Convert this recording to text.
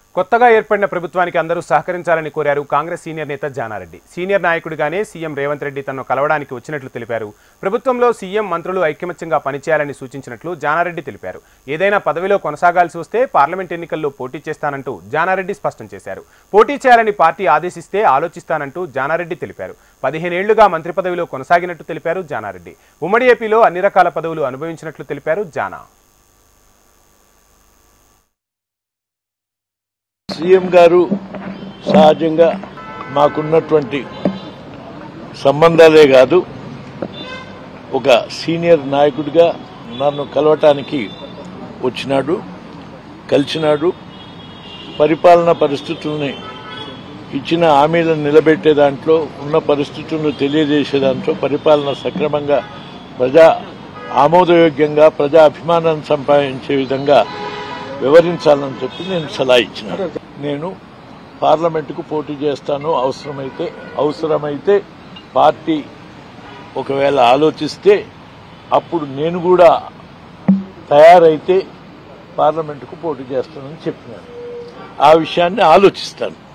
కొత్తగా ఏర్పడిన ప్రభుత్వానికి అందరూ సహకరించాలని కోరారు కాంగ్రెస్ సీనియర్ నేత జానారెడ్డి సీనియర్ నాయకుడిగానే సీఎం రేవంత్ రెడ్డి తనను కలవడానికి వచ్చినట్లు తెలిపారు ప్రభుత్వంలో సీఎం మంత్రులు ఐక్యమత్యంగా పనిచేయాలని సూచించినట్లు జానారెడ్డి తెలిపారు ఏదైనా పదవిలో కొనసాగాల్సి వస్తే పార్లమెంట్ ఎన్నికల్లో పోటీ చేస్తానంటూ జానారెడ్డి స్పష్టం చేశారు పోటీ చేయాలని పార్టీ ఆదేశిస్తే ఆలోచిస్తానంటూ జానారెడ్డి తెలిపారు పదిహేనేళ్లుగా మంత్రి పదవిలో కొనసాగినట్టు తెలిపారు జానారెడ్డి ఉమ్మడి ఏపీలో అన్ని రకాల పదవులు అనుభవించినట్లు తెలిపారు జానా సీఎం గారు సహజంగా మాకున్నటువంటి సంబంధాలే కాదు ఒక సీనియర్ నాయకుడిగా నన్ను కలవటానికి వచ్చినాడు కలిసినాడు పరిపాలన పరిస్థితుల్ని ఇచ్చిన హామీలను నిలబెట్టే దాంట్లో ఉన్న పరిస్థితులను తెలియజేసే దాంట్లో పరిపాలన సక్రమంగా ప్రజా ఆమోదయోగ్యంగా ప్రజా అభిమానాన్ని సంపాదించే విధంగా వివరించాలని చెప్పి నేను సలహా ఇచ్చినాను నేను పార్లమెంటుకు పోటీ చేస్తాను అవసరమైతే అవసరమైతే పార్టీ ఒకవేళ ఆలోచిస్తే అప్పుడు నేను కూడా తయారైతే పార్లమెంటుకు పోటీ చేస్తానని చెప్పినాను ఆ విషయాన్ని ఆలోచిస్తాను